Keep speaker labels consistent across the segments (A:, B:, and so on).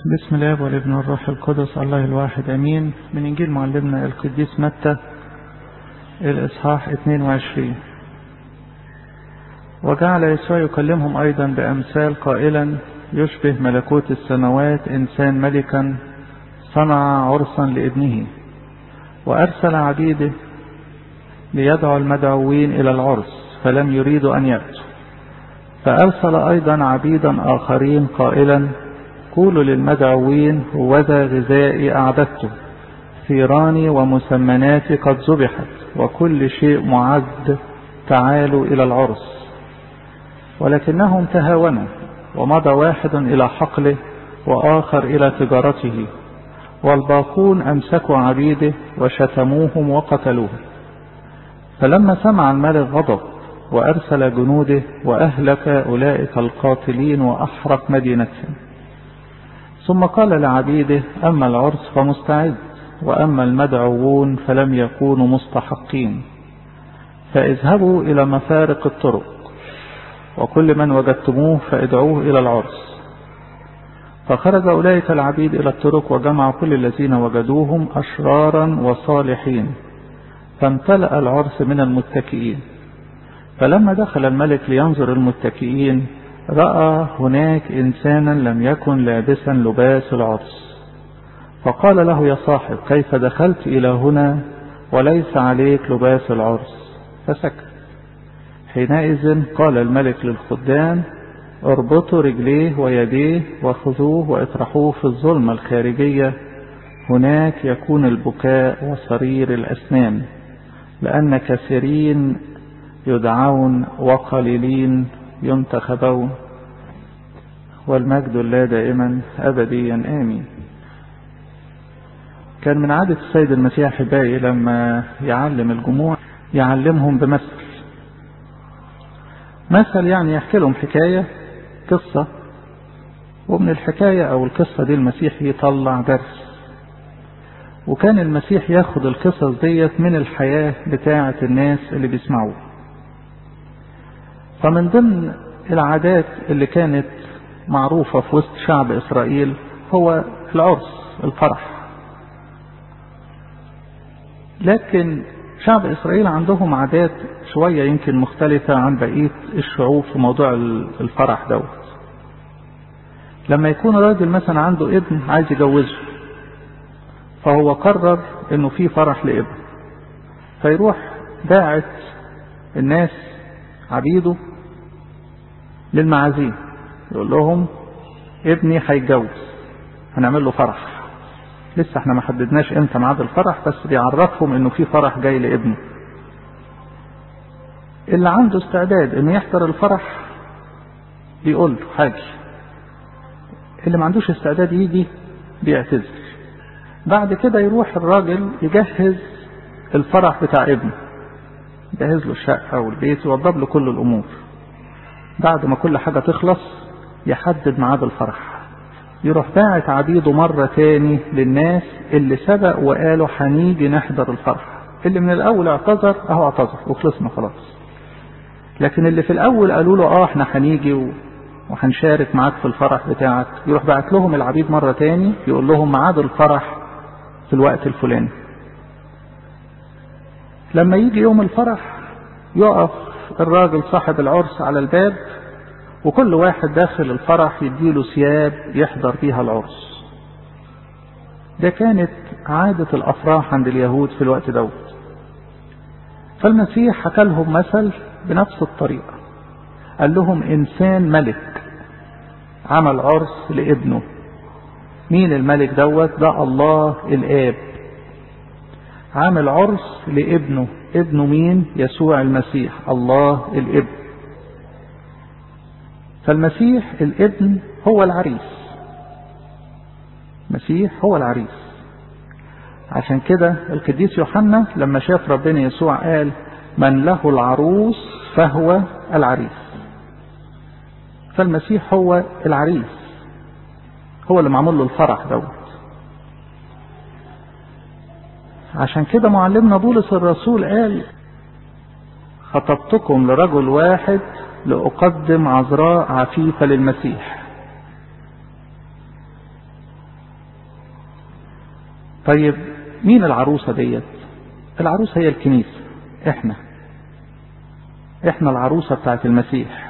A: بسم الله والابن والروح القدس الله الواحد امين من انجيل معلمنا القديس متى الاصحاح 22 وجعل يسوع يكلمهم ايضا بامثال قائلا يشبه ملكوت السماوات انسان ملكا صنع عرسا لابنه وارسل عبيده ليدعو المدعوين الى العرس فلم يريدوا ان ياتوا فارسل ايضا عبيدا اخرين قائلا قولوا للمدعوين وذا غذائي أعددته ثيراني ومسمناتي قد ذبحت وكل شيء معد تعالوا إلى العرس ولكنهم تهاونوا ومضى واحد إلى حقله وآخر إلى تجارته والباقون أمسكوا عبيده وشتموهم وقتلوه فلما سمع الملك غضب وأرسل جنوده وأهلك أولئك القاتلين وأحرق مدينتهم ثم قال لعبيده أما العرس فمستعد وأما المدعوون فلم يكونوا مستحقين فاذهبوا إلى مفارق الطرق وكل من وجدتموه فادعوه إلى العرس فخرج أولئك العبيد إلى الطرق وجمعوا كل الذين وجدوهم أشرارا وصالحين فامتلأ العرس من المتكئين فلما دخل الملك لينظر المتكئين رأى هناك إنسانا لم يكن لابسا لباس العرس فقال له يا صاحب كيف دخلت إلى هنا وليس عليك لباس العرس فسكت حينئذ قال الملك للخدام اربطوا رجليه ويديه وخذوه واطرحوه في الظلمة الخارجية هناك يكون البكاء وصرير الأسنان لأن كثيرين يدعون وقليلين ينتخبون والمجد الله دائما أبديا آمين كان من عادة السيد المسيح أحبائي لما يعلم الجموع يعلمهم بمثل مثل يعني يحكي لهم حكاية قصة ومن الحكاية أو القصة دي المسيح يطلع درس وكان المسيح ياخد القصص ديت من الحياة بتاعة الناس اللي بيسمعوه فمن ضمن العادات اللي كانت معروفة في وسط شعب إسرائيل هو العرس الفرح لكن شعب إسرائيل عندهم عادات شوية يمكن مختلفة عن بقية الشعوب في موضوع الفرح دوت لما يكون راجل مثلا عنده ابن عايز يجوزه فهو قرر انه في فرح لابنه فيروح باعت الناس عبيده للمعازيم يقول لهم ابني هيتجوز هنعمل له فرح لسه احنا ما حددناش امتى ميعاد الفرح بس بيعرفهم انه في فرح جاي لابنه اللي عنده استعداد انه يحضر الفرح بيقول له حاجه اللي ما عندوش استعداد يجي بيعتذر بعد كده يروح الراجل يجهز الفرح بتاع ابنه يجهز له الشقه والبيت يوضب له كل الامور بعد ما كل حاجة تخلص يحدد ميعاد الفرح يروح باعت عبيده مرة تاني للناس اللي سبق وقالوا هنيجي نحضر الفرح اللي من الأول اعتذر أهو اعتذر وخلصنا خلاص لكن اللي في الأول قالوا له اه احنا هنيجي وهنشارك معاك في الفرح بتاعك يروح باعت لهم العبيد مرة تاني يقول لهم ميعاد الفرح في الوقت الفلاني لما يجي يوم الفرح يقف الراجل صاحب العرس على الباب وكل واحد داخل الفرح يديله ثياب يحضر فيها العرس ده كانت عادة الأفراح عند اليهود في الوقت دوت فالمسيح حكى لهم مثل بنفس الطريقة قال لهم إنسان ملك عمل عرس لابنه مين الملك دوت ده الله الآب عامل عرس لابنه ابنه مين يسوع المسيح الله الابن فالمسيح الابن هو العريس مسيح هو العريس عشان كده القديس يوحنا لما شاف ربنا يسوع قال من له العروس فهو العريس فالمسيح هو العريس هو اللي معمول له الفرح دوت عشان كده معلمنا بولس الرسول قال خطبتكم لرجل واحد لأقدم عذراء عفيفة للمسيح طيب مين العروسة ديت العروسة هي الكنيسة احنا احنا العروسة بتاعت المسيح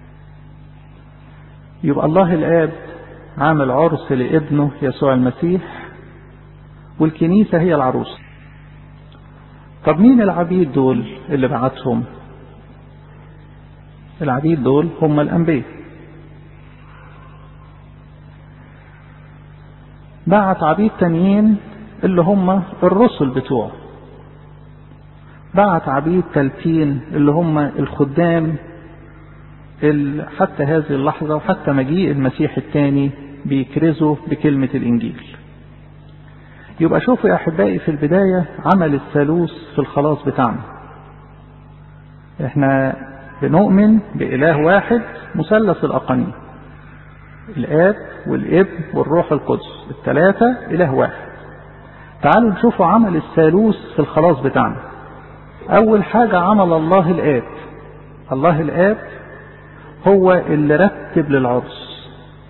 A: يبقى الله الآب عامل عرس لابنه يسوع المسيح والكنيسة هي العروسة طب مين العبيد دول اللي بعتهم العبيد دول هم الأنبياء بعت عبيد تانيين اللي هم الرسل بتوعه بعت عبيد تلتين اللي هم الخدام اللي حتى هذه اللحظة وحتى مجيء المسيح الثاني بيكرزوا بكلمة الإنجيل يبقى شوفوا يا أحبائي في البداية عمل الثالوث في الخلاص بتاعنا احنا بنؤمن بإله واحد مثلث الأقانيم الآب والابن والروح القدس الثلاثة إله واحد تعالوا نشوفوا عمل الثالوث في الخلاص بتاعنا أول حاجة عمل الله الآب الله الآب هو اللي رتب للعرس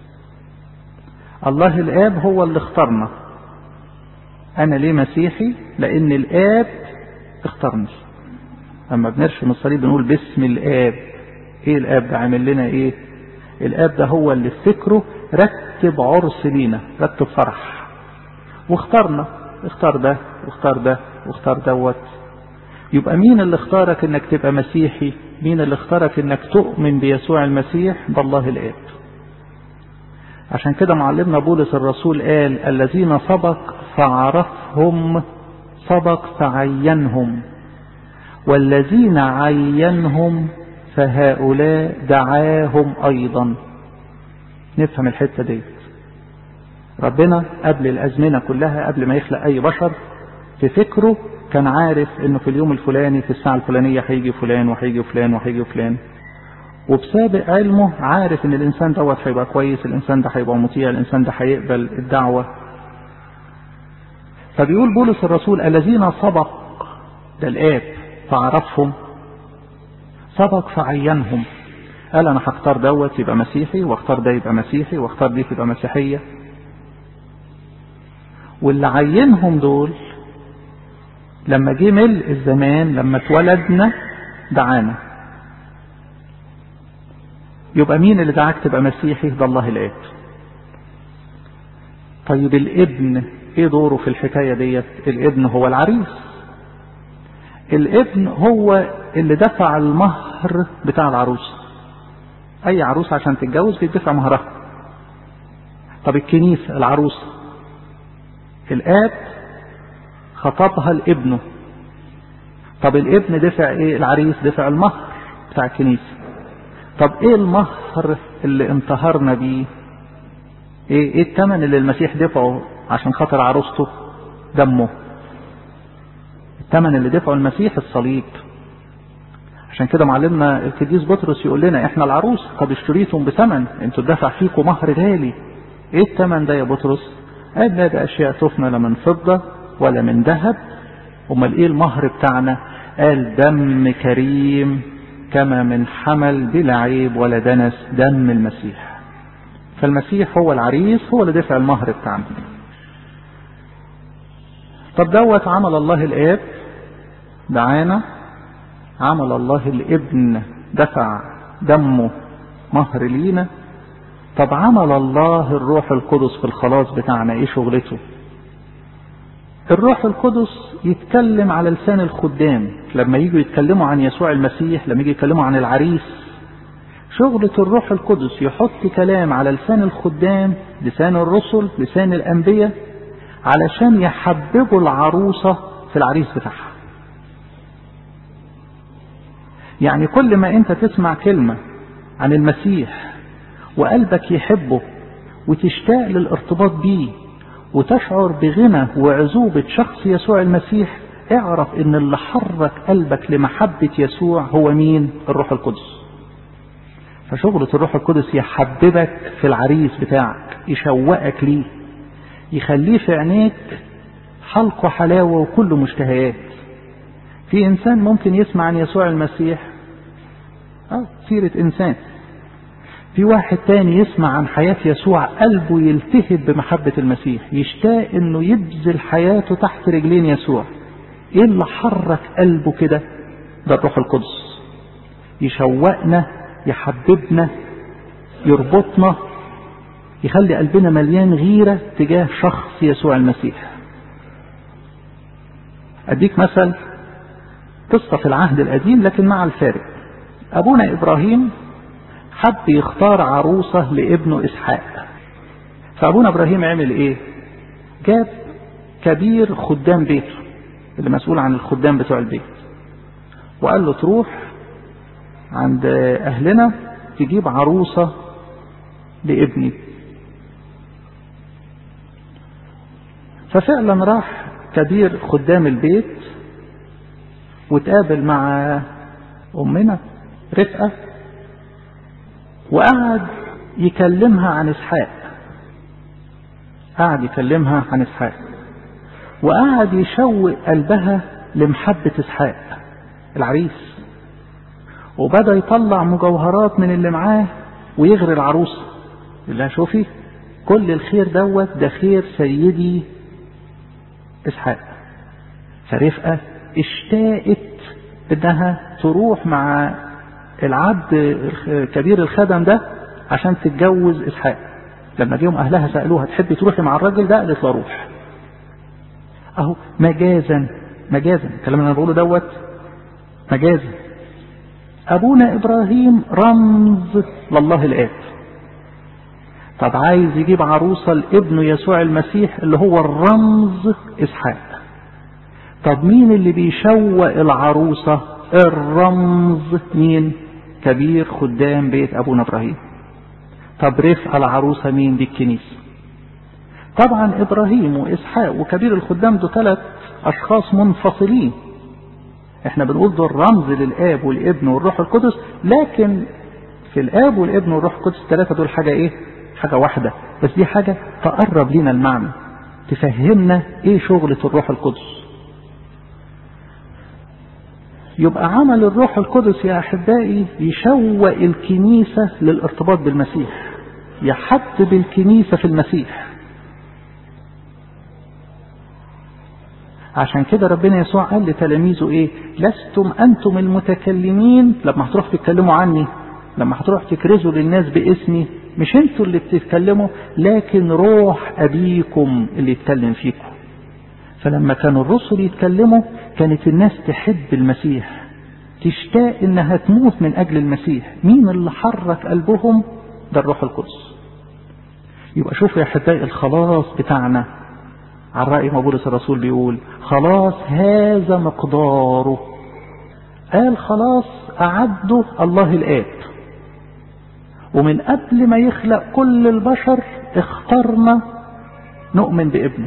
A: الله الآب هو اللي اختارنا أنا ليه مسيحي لأن الآب اختارني أما بنرشم الصليب بنقول باسم الآب إيه الآب ده عامل لنا إيه الآب ده هو اللي في فكره رتب عرس لينا رتب فرح واختارنا اختار ده واختار ده واختار دوت يبقى مين اللي اختارك انك تبقى مسيحي مين اللي اختارك انك تؤمن بيسوع المسيح ده الله الآب عشان كده معلمنا بولس الرسول قال الذين سبق فعرفهم سبق فعينهم والذين عينهم فهؤلاء دعاهم أيضا نفهم الحتة دي ربنا قبل الأزمنة كلها قبل ما يخلق أي بشر في فكره كان عارف انه في اليوم الفلاني في الساعة الفلانية هيجي فلان وهيجي فلان وهيجي فلان وبسابق علمه عارف ان الانسان دوت هيبقى كويس الانسان ده هيبقى مطيع الانسان ده هيقبل الدعوة فبيقول بولس الرسول الذين سبق ده الآب فعرفهم سبق فعينهم قال انا هختار دوت يبقى مسيحي واختار ده يبقى مسيحي واختار دي تبقى مسيحية واللي عينهم دول لما جه ملء الزمان لما اتولدنا دعانا يبقى مين اللي دعاك تبقى مسيحي ده الله الاب طيب الابن ايه دوره في الحكاية ديت الابن هو العريس الابن هو اللي دفع المهر بتاع العروس اي عروس عشان تتجوز بيدفع مهرها طب الكنيسة العروسة الاب خطبها لابنه طب الابن دفع ايه العريس دفع المهر بتاع الكنيسة طب ايه المهر اللي انتهرنا بيه ايه ايه الثمن اللي المسيح دفعه عشان خاطر عروسته دمه الثمن اللي دفعه المسيح الصليب عشان كده معلمنا القديس بطرس يقول لنا احنا العروس قد اشتريتم بثمن انتوا دفع فيكم مهر غالي ايه الثمن ده يا بطرس قال لا ده اشياء تفنى لا من فضة ولا من ذهب امال ايه المهر بتاعنا قال دم كريم كما من حمل بلا عيب ولا دنس دم المسيح فالمسيح هو العريس هو اللي دفع المهر بتاعنا طب دوت عمل الله الاب دعانا عمل الله الابن دفع دمه مهر لينا طب عمل الله الروح القدس في الخلاص بتاعنا ايه شغلته الروح القدس يتكلم على لسان الخدام لما يجوا يتكلموا عن يسوع المسيح لما يجوا يتكلموا عن العريس شغلة الروح القدس يحط كلام على لسان الخدام لسان الرسل لسان الأنبياء علشان يحببوا العروسة في العريس بتاعها يعني كل ما انت تسمع كلمة عن المسيح وقلبك يحبه وتشتاق للارتباط بيه وتشعر بغنى وعزوبة شخص يسوع المسيح اعرف ان اللي حرك قلبك لمحبة يسوع هو مين الروح القدس فشغلة الروح القدس يحببك في العريس بتاعك يشوقك ليه يخليه في عينيك حلق وحلاوة وكل مشتهيات في إنسان ممكن يسمع عن يسوع المسيح آه سيرة إنسان في واحد تاني يسمع عن حياة يسوع قلبه يلتهب بمحبة المسيح يشتاق انه يبذل حياته تحت رجلين يسوع ايه اللي حرك قلبه كده ده الروح القدس يشوقنا يحببنا يربطنا يخلي قلبنا مليان غيرة تجاه شخص يسوع المسيح أديك مثل قصة في العهد القديم لكن مع الفارق أبونا إبراهيم حب يختار عروسة لابنه إسحاق فأبونا إبراهيم عمل إيه جاب كبير خدام بيته اللي مسؤول عن الخدام بتوع البيت وقال له تروح عند أهلنا تجيب عروسة لابني ففعلا راح كبير خدام البيت وتقابل مع أمنا رفقة وقعد يكلمها عن إسحاق قعد يكلمها عن إسحاق وقعد يشوق قلبها لمحبة إسحاق العريس وبدأ يطلع مجوهرات من اللي معاه ويغري العروسة يقول لها شوفي كل الخير دوت ده خير سيدي إسحاق فرفقة اشتاقت انها تروح مع العبد كبير الخدم ده عشان تتجوز اسحاق لما جيهم اهلها سالوها تحبي تروحي مع الراجل ده قالت له اروح اهو مجازا مجازا الكلام اللي انا بقوله دوت مجازا ابونا ابراهيم رمز لله الاب طب عايز يجيب عروسه لابنه يسوع المسيح اللي هو الرمز اسحاق طب مين اللي بيشوق العروسة الرمز مين كبير خدام بيت أبونا إبراهيم طب رفقة العروسة مين دي الكنيسة طبعا إبراهيم وإسحاق وكبير الخدام دول ثلاث أشخاص منفصلين احنا بنقول دول رمز للآب والابن والروح القدس لكن في الآب والابن والروح القدس الثلاثة دول حاجة ايه حاجة واحدة بس دي حاجة تقرب لنا المعنى تفهمنا ايه شغلة الروح القدس يبقى عمل الروح القدس يا أحبائي يشوق الكنيسة للارتباط بالمسيح يحبب الكنيسة في المسيح عشان كده ربنا يسوع قال لتلاميذه ايه لستم انتم المتكلمين لما هتروح تتكلموا عني لما هتروح تكرزوا للناس باسمي مش انتوا اللي بتتكلموا لكن روح ابيكم اللي يتكلم فيكم فلما كانوا الرسل يتكلموا كانت الناس تحب المسيح تشتاق انها تموت من اجل المسيح مين اللي حرك قلبهم ده الروح القدس يبقى شوفوا يا احبائي الخلاص بتاعنا على رأي ما بولس الرسول بيقول خلاص هذا مقداره قال خلاص أعده الله الآب ومن قبل ما يخلق كل البشر اخترنا نؤمن بابنه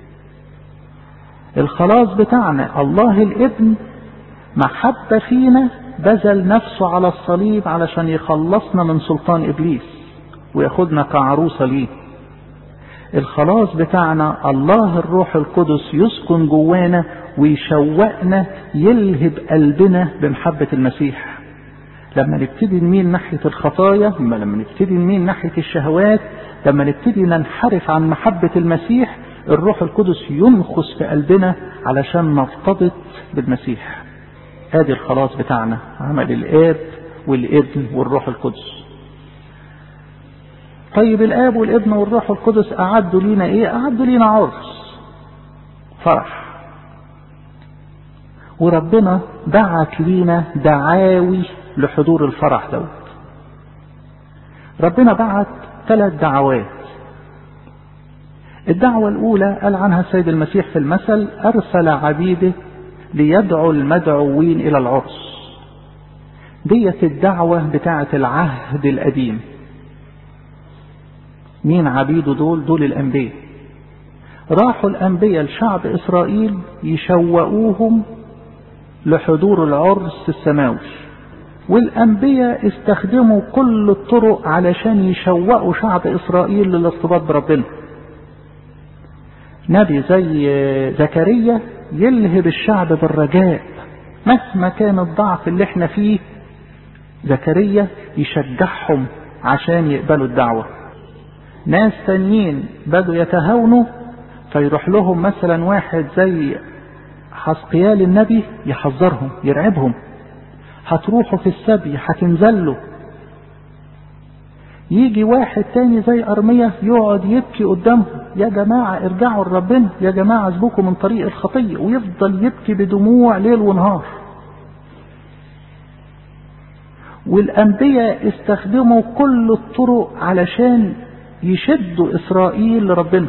A: الخلاص بتاعنا الله الابن محبة فينا بذل نفسه على الصليب علشان يخلصنا من سلطان إبليس وياخدنا كعروسة ليه الخلاص بتاعنا الله الروح القدس يسكن جوانا ويشوقنا يلهب قلبنا بمحبة المسيح لما نبتدي نميل ناحية الخطايا لما نبتدي نميل ناحية الشهوات لما نبتدي ننحرف عن محبة المسيح الروح القدس ينخس في قلبنا علشان نرتبط بالمسيح ادي الخلاص بتاعنا عمل الاب والابن والروح القدس طيب الاب والابن والروح القدس اعدوا لينا ايه اعدوا لينا عرس فرح وربنا بعت لينا دعاوي لحضور الفرح دوت ربنا بعت ثلاث دعوات الدعوة الأولى قال عنها السيد المسيح في المثل أرسل عبيده ليدعو المدعوين إلى العرس ديت الدعوة بتاعة العهد القديم مين عبيده دول دول الأنبياء راحوا الأنبياء لشعب إسرائيل يشوقوهم لحضور العرس السماوي والأنبياء استخدموا كل الطرق علشان يشوقوا شعب إسرائيل للارتباط بربنا نبي زي زكريا يلهب الشعب بالرجاء مهما كان الضعف اللي احنا فيه زكريا يشجعهم عشان يقبلوا الدعوة ناس تانيين بدوا يتهاونوا فيروح لهم مثلا واحد زي حسقيال النبي يحذرهم يرعبهم هتروحوا في السبي هتنزلوا يجي واحد تاني زي أرمية يقعد يبكي قدامهم يا جماعة ارجعوا لربنا يا جماعة اسبوكوا من طريق الخطية ويفضل يبكي بدموع ليل ونهار والأنبياء استخدموا كل الطرق علشان يشدوا إسرائيل لربنا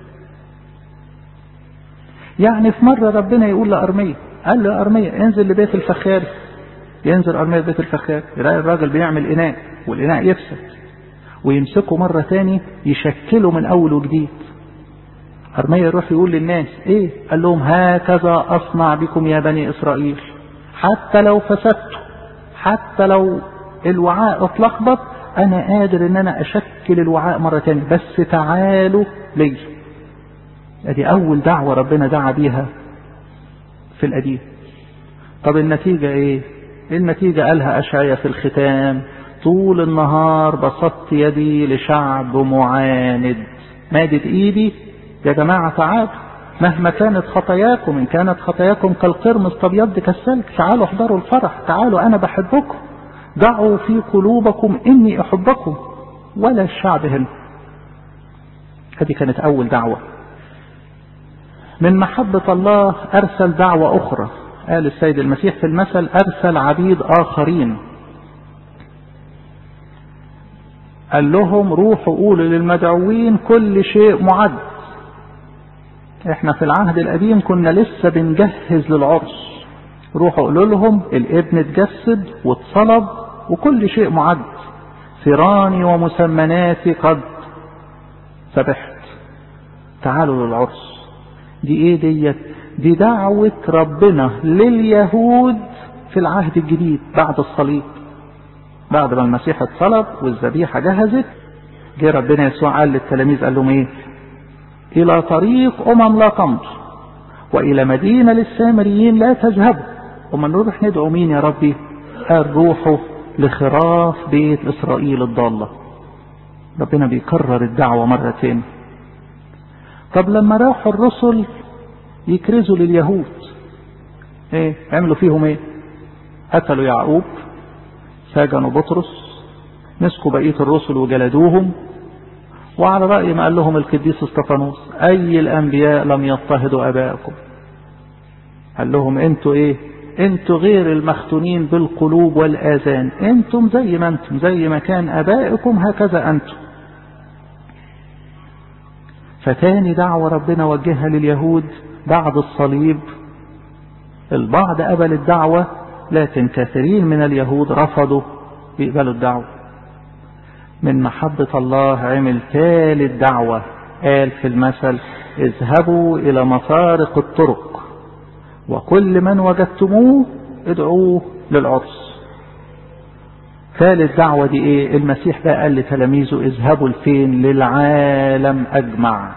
A: يعني في مرة ربنا يقول لأرمية قال له أرمية انزل لبيت الفخاري ينزل أرمية بيت الفخاري يلاقي الراجل بيعمل إناء والإناء يفسد ويمسكه مرة تاني يشكله من أول وجديد أرمية يروح يقول للناس إيه قال لهم هكذا أصنع بكم يا بني إسرائيل حتى لو فسدتوا حتى لو الوعاء اتلخبط أنا قادر إن أنا أشكل الوعاء مرة تاني بس تعالوا لي ادي أول دعوة ربنا دعا بيها في القديم طب النتيجة إيه النتيجة قالها أشعية في الختام طول النهار بسطت يدي لشعب معاند مادت ايدي يا جماعة تعالوا مهما كانت خطاياكم ان كانت خطاياكم كالقرمز تبيض كالسلك تعالوا احضروا الفرح تعالوا انا بحبكم ضعوا في قلوبكم اني احبكم ولا الشعب هنا هذه كانت اول دعوة من محبة الله ارسل دعوة اخرى قال السيد المسيح في المثل ارسل عبيد اخرين قال لهم روحوا قولوا للمدعوين كل شيء معد احنا في العهد القديم كنا لسه بنجهز للعرس روحوا قولوا لهم الابن اتجسد واتصلب وكل شيء معد ثيراني ومسمناتي قد سبحت تعالوا للعرس دي ايه ديت دي دعوة ربنا لليهود في العهد الجديد بعد الصليب بعد ما المسيح اتصلب والذبيحة جهزت جه ربنا يسوع قال للتلاميذ قال لهم ايه الى طريق امم لا تمضوا والى مدينة للسامريين لا تذهبوا وما نروح ندعو مين يا ربي قال روحوا لخراف بيت اسرائيل الضالة ربنا بيكرر الدعوة مرتين طب لما راحوا الرسل يكرزوا لليهود ايه عملوا فيهم ايه قتلوا يعقوب سجنوا بطرس مسكوا بقية الرسل وجلدوهم وعلى رأي ما قال لهم القديس استفانوس أي الأنبياء لم يضطهدوا أبائكم قال لهم انتوا ايه انتوا غير المختونين بالقلوب والآذان انتم زي ما انتم زي ما كان أبائكم هكذا انتم فتاني دعوة ربنا وجهها لليهود بعد الصليب البعض قبل الدعوة لكن كثيرين من اليهود رفضوا يقبلوا الدعوة من محبة الله عمل ثالث دعوة قال في المثل اذهبوا إلى مفارق الطرق وكل من وجدتموه ادعوه للعرس ثالث دعوة دي ايه المسيح بقى قال لتلاميذه اذهبوا لفين للعالم اجمع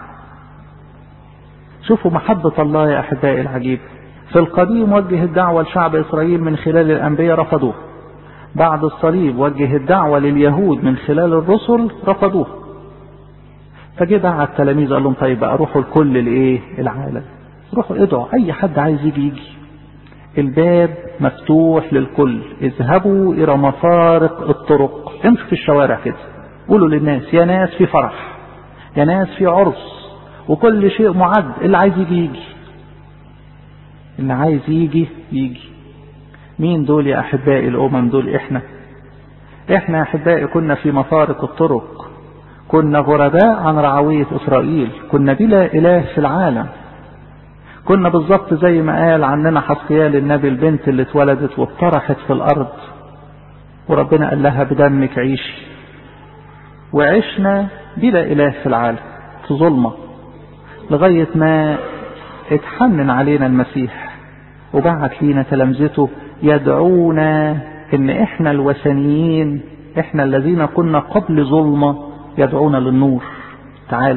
A: شوفوا محبة الله يا احبائي العجيب في القديم وجه الدعوة لشعب إسرائيل من خلال الأنبياء رفضوه بعد الصليب وجه الدعوة لليهود من خلال الرسل رفضوه فجه دعا التلاميذ قال لهم طيب بقى روحوا الكل لإيه العالم روحوا ادعوا أي حد عايز يجي يجي الباب مفتوح للكل اذهبوا إلى مفارق الطرق امشوا في الشوارع كده قولوا للناس يا ناس في فرح يا ناس في عرس وكل شيء معد اللي عايز يجي يجي اللي عايز يجي يجي مين دول يا أحبائي الأمم دول إحنا إحنا يا أحبائي كنا في مفارق الطرق كنا غرباء عن رعوية إسرائيل كنا بلا إله في العالم كنا بالظبط زي ما قال عننا حسقيال النبي البنت اللي اتولدت واتطرحت في الأرض وربنا قال لها بدمك عيشي وعشنا بلا إله في العالم في ظلمة لغاية ما اتحنن علينا المسيح وبعت لينا تلامذته يدعونا ان احنا الوثنيين احنا الذين كنا قبل ظلمة يدعونا للنور تعالوا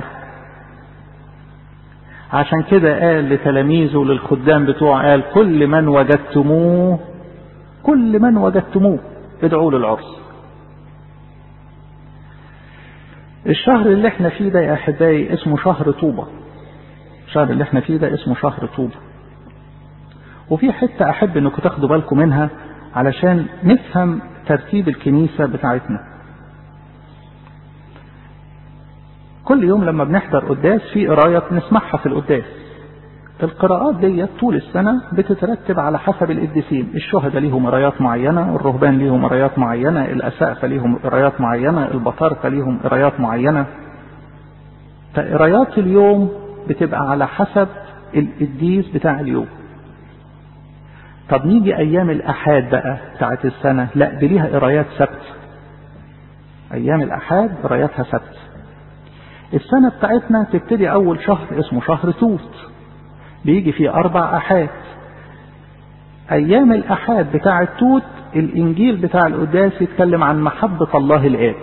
A: عشان كده قال لتلاميذه للخدام بتوعه قال كل من وجدتموه كل من وجدتموه ادعوا للعرس الشهر اللي احنا فيه ده يا احبائي اسمه شهر طوبة الشهر اللي احنا فيه ده اسمه شهر طوبة وفي حتة احب انكم تاخدوا بالكم منها علشان نفهم ترتيب الكنيسة بتاعتنا كل يوم لما بنحضر قداس في قراية بنسمعها في القداس القراءات دي طول السنة بتترتب على حسب القديسين الشهداء ليهم قرايات معينة الرهبان ليهم قرايات معينة الأساقفة ليهم قرايات معينة البطاركة ليهم قرايات معينة فقرايات اليوم بتبقى على حسب القديس بتاع اليوم طب نيجي أيام الأحاد بقى بتاعت السنة لا دي ليها قرايات سبت أيام الأحاد قراياتها سبت السنة بتاعتنا تبتدي أول شهر اسمه شهر توت بيجي فيه أربع أحاد أيام الأحاد بتاع التوت الإنجيل بتاع القداس يتكلم عن محبة الله الآب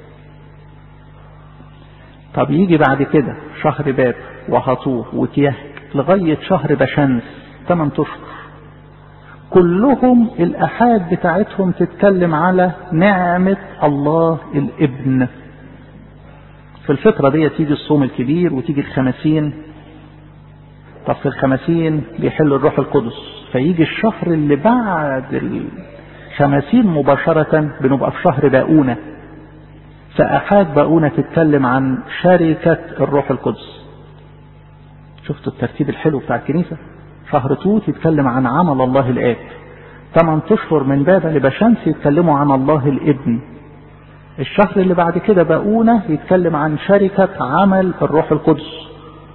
A: طب يجي بعد كده شهر باب وهطور وتيهك لغاية شهر بشمس 8 أشهر كلهم الأحاد بتاعتهم تتكلم على نعمة الله الابن في الفترة دي تيجي الصوم الكبير وتيجي الخمسين طب في الخمسين بيحل الروح القدس فيجي الشهر اللي بعد الخمسين مباشرة بنبقى في شهر باؤونة فأحاد باؤونة تتكلم عن شركة الروح القدس شفتوا الترتيب الحلو بتاع الكنيسة شهر توت يتكلم عن عمل الله الآب ثمان أشهر من بابا لبشمس يتكلموا عن الله الابن الشهر اللي بعد كده باؤونة يتكلم عن شركة عمل الروح القدس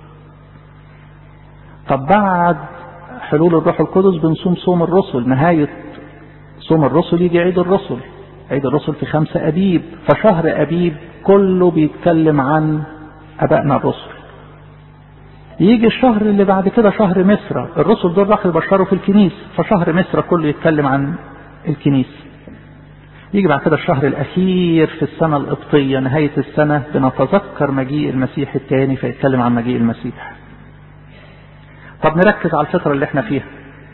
A: طب بعد حلول الروح القدس بنصوم صوم الرسل نهاية صوم الرسل يجي عيد الرسل عيد الرسل في خمسة أبيب فشهر أبيب كله بيتكلم عن أبائنا الرسل يجي الشهر اللي بعد كده شهر مصر الرسل دول راحوا يبشروا في الكنيسة فشهر مصر كله يتكلم عن الكنيسة يجي بعد كده الشهر الأخير في السنة القبطية نهاية السنة بنتذكر مجيء المسيح الثاني فيتكلم عن مجيء المسيح طب نركز على الفترة اللي احنا فيها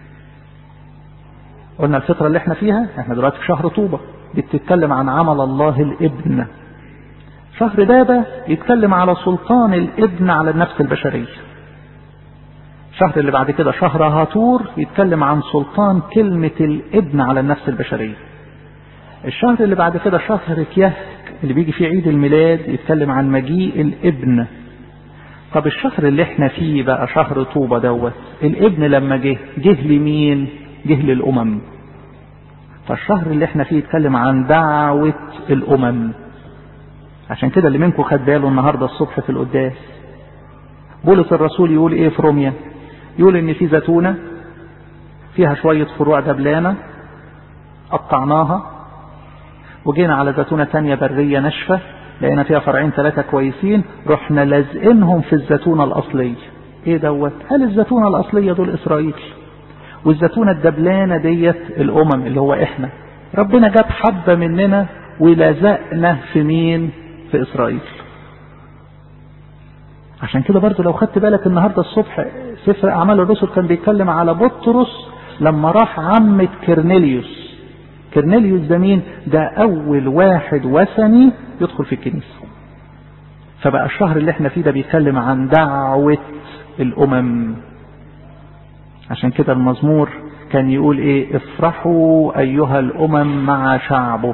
A: قلنا الفترة اللي احنا فيها احنا دلوقتي في شهر طوبة بتتكلم عن عمل الله الابن شهر بابا يتكلم على سلطان الابن على النفس البشرية الشهر اللي بعد كده شهر هاتور يتكلم عن سلطان كلمة الابن على النفس البشرية الشهر اللي بعد كده شهر كيهك اللي بيجي فيه عيد الميلاد يتكلم عن مجيء الابن طب الشهر اللي احنا فيه بقى شهر طوبة دوت الابن لما جه جه لمين جه للأمم فالشهر اللي احنا فيه يتكلم عن دعوة الأمم عشان كده اللي منكم خد باله النهاردة الصبح في القداس بولس الرسول يقول ايه في روميا يقول ان في زيتونة فيها شوية فروع دبلانة قطعناها وجينا على زيتونة تانية برية ناشفة لقينا فيها فرعين ثلاثة كويسين رحنا لازقينهم في الزيتونة الأصلية ايه دوت قال الزيتونة الأصلية دول إسرائيل والزيتونة الدبلانة ديت الأمم اللي هو إحنا ربنا جاب حبة مننا ولزقنا في مين في إسرائيل عشان كده برضو لو خدت بالك النهاردة الصبح سفر أعمال الرسل كان بيتكلم على بطرس لما راح عمة كرنيليوس كرنيليوس ده مين ده أول واحد وثني يدخل في الكنيسة فبقى الشهر اللي احنا فيه ده بيتكلم عن دعوة الأمم عشان كده المزمور كان يقول ايه افرحوا أيها الأمم مع شعبه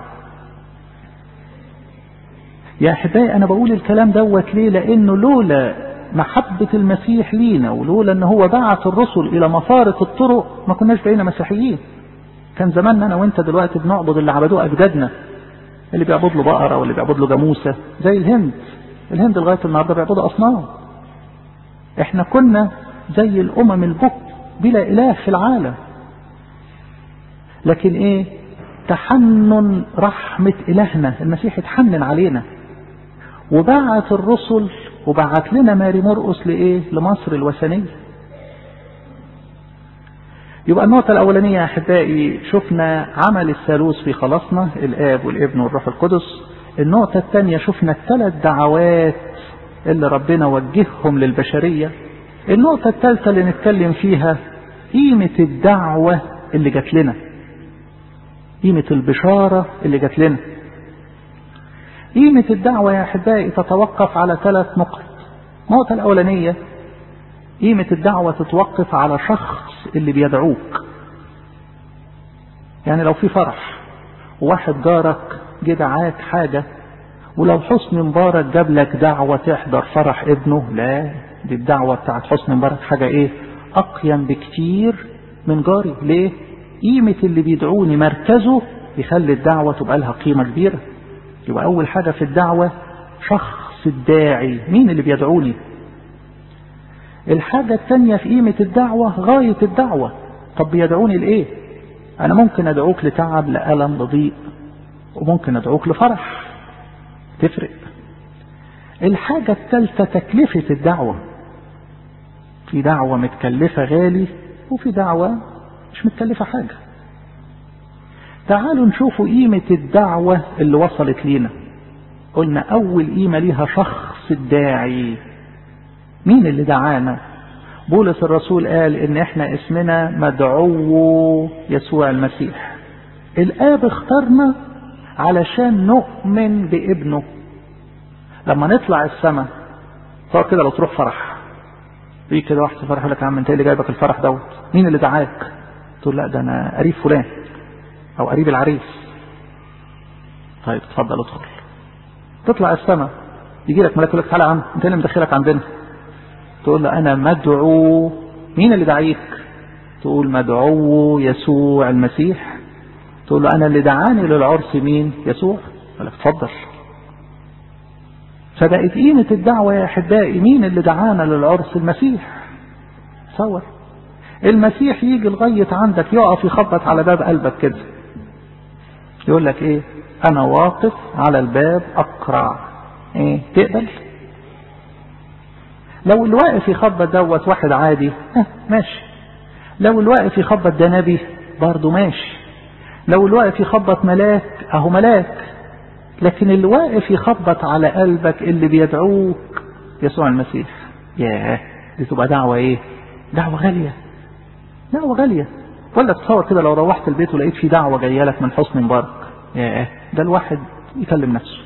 A: يا أحبائي أنا بقول الكلام دوت ليه لأنه لولا محبة المسيح لينا ولولا أن هو بعت الرسل إلى مفارق الطرق ما كناش بقينا مسيحيين كان زماننا أنا وأنت دلوقتي بنعبد اللي عبدوه أجدادنا اللي بيعبد له بقرة واللي بيعبد له جاموسة زي الهند الهند لغاية النهاردة بيعبدوا أصنام احنا كنا زي الأمم البك بلا إله في العالم لكن ايه تحنن رحمة إلهنا المسيح اتحنن علينا وبعت الرسل وبعت لنا ماري مرقس لإيه لمصر الوثنية يبقى النقطة الأولانية يا أحبائي شفنا عمل الثالوث في خلاصنا الآب والابن والروح القدس النقطة الثانية شفنا الثلاث دعوات اللي ربنا وجههم للبشرية النقطة الثالثة اللي نتكلم فيها قيمة الدعوة اللي جات لنا قيمة البشارة اللي جات لنا قيمة الدعوة يا أحبائي تتوقف على ثلاث نقط النقطة الأولانية قيمة الدعوة تتوقف على شخص اللي بيدعوك يعني لو في فرح وواحد جارك جه دعاك حاجة ولو حسن مبارك جاب لك دعوة تحضر فرح ابنه لا دي الدعوة بتاعت حسن مبارك حاجة ايه أقيم بكتير من جاري ليه قيمة اللي بيدعوني مركزه يخلي الدعوة تبقى لها قيمة كبيرة يبقى أول حاجة في الدعوة شخص الداعي مين اللي بيدعوني الحاجة الثانية في قيمة الدعوة غاية الدعوة طب بيدعوني لإيه أنا ممكن أدعوك لتعب لألم لضيق وممكن أدعوك لفرح تفرق الحاجة الثالثة تكلفة الدعوة في دعوة متكلفة غالي وفي دعوة مش متكلفة حاجة تعالوا نشوفوا قيمة الدعوة اللي وصلت لينا قلنا أول قيمة ليها شخص الداعي مين اللي دعانا بولس الرسول قال إن إحنا اسمنا مدعو يسوع المسيح الآب اختارنا علشان نؤمن بابنه لما نطلع السماء صار كده لو تروح فرح في كده واحد فرح يقول لك يا عم انت اللي جايبك الفرح دوت مين اللي دعاك تقول لا ده انا قريب فلان او قريب العريس طيب اتفضل ادخل تطلع السماء يجي لك ملاك يقول لك تعالى يا عم انت اللي مدخلك عندنا تقول له انا مدعو مين اللي دعيك تقول مدعو يسوع المسيح تقول له انا اللي دعاني للعرس مين يسوع قال لك اتفضل فبقت قيمة الدعوة يا أحبائي مين اللي دعانا للعرس المسيح تصور المسيح يجي لغاية عندك يقف يخبط على باب قلبك كده يقول لك ايه انا واقف على الباب اقرع ايه تقبل لو اللي واقف يخبط دوت واحد عادي اه ماشي لو اللي واقف يخبط ده نبي برضه ماشي لو اللي واقف يخبط ملاك اهو ملاك لكن اللي واقف يخبط على قلبك اللي بيدعوك يسوع المسيح ياه دي تبقى دعوة ايه دعوة غالية دعوة غالية ولا تصور كده لو روحت البيت ولقيت في دعوة جاية لك من حسن مبارك ياه ده الواحد يكلم نفسه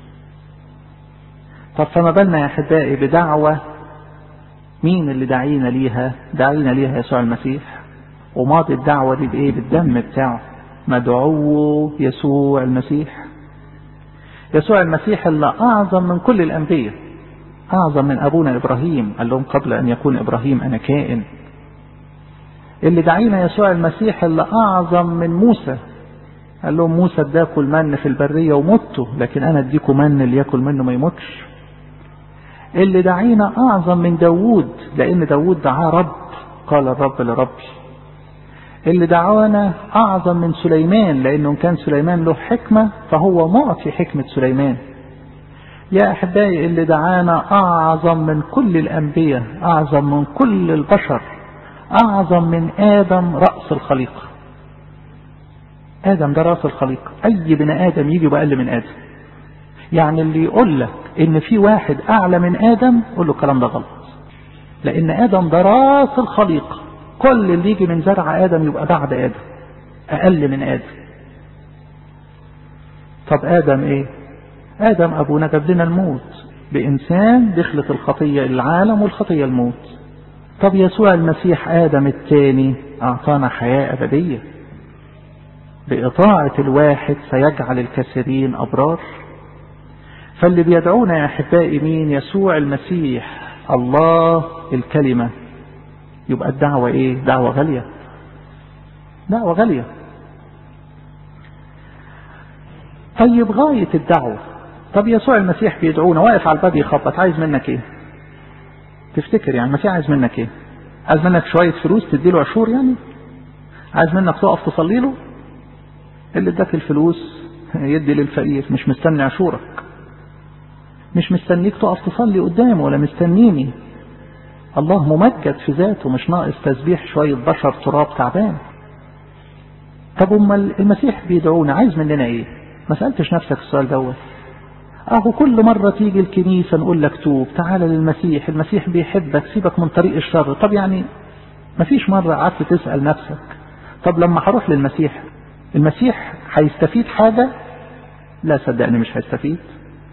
A: طب فما بالنا يا احبائي بدعوة مين اللي دعينا ليها دعينا ليها يسوع المسيح وماضي الدعوة دي بايه بالدم بتاعه مدعو يسوع المسيح يسوع المسيح اللي أعظم من كل الأنبياء أعظم من أبونا إبراهيم قال لهم قبل أن يكون إبراهيم أنا كائن اللي دعينا يسوع المسيح اللي أعظم من موسى قال لهم موسى اداكم المن في البرية ومتوا لكن أنا اديكم من اللي ياكل منه ما يموتش اللي دعينا أعظم من داوود لأن داوود دعاه رب قال الرب لربي اللي دعانا أعظم من سليمان لأنه كان سليمان له حكمة فهو معطي حكمة سليمان يا أحبائي اللي دعانا أعظم من كل الأنبياء أعظم من كل البشر أعظم من آدم رأس الخليقة آدم ده رأس الخليقة أي بني آدم يجي بأقل من آدم يعني اللي يقول لك إن في واحد أعلى من آدم قول له الكلام ده غلط لأن آدم ده رأس الخليقة كل اللي يجي من زرع آدم يبقى بعد آدم أقل من آدم طب آدم إيه آدم أبونا جاب لنا الموت بإنسان دخلت الخطية العالم والخطية الموت طب يسوع المسيح آدم الثاني أعطانا حياة أبدية بإطاعة الواحد سيجعل الكثيرين أبرار فاللي بيدعونا يا أحبائي مين يسوع المسيح الله الكلمة يبقى الدعوة ايه دعوة غالية دعوة غالية طيب غاية الدعوة طب يسوع المسيح بيدعونا واقف على الباب يخبط عايز منك ايه تفتكر يعني المسيح عايز منك ايه عايز منك شوية فلوس تديله عشور يعني عايز منك تقف تصلي له اللي اداك الفلوس يدي للفقير مش مستني عشورك مش مستنيك تقف تصلي قدامه ولا مستنيني الله ممجد في ذاته مش ناقص تسبيح شوية بشر تراب تعبان طب امال المسيح بيدعونا عايز مننا ايه ما سألتش نفسك السؤال دوت اهو كل مرة تيجي الكنيسة نقول لك توب تعال للمسيح المسيح بيحبك سيبك من طريق الشر طب يعني ما فيش مرة قعدت تسأل نفسك طب لما هروح للمسيح المسيح هيستفيد حاجة لا صدقني مش هيستفيد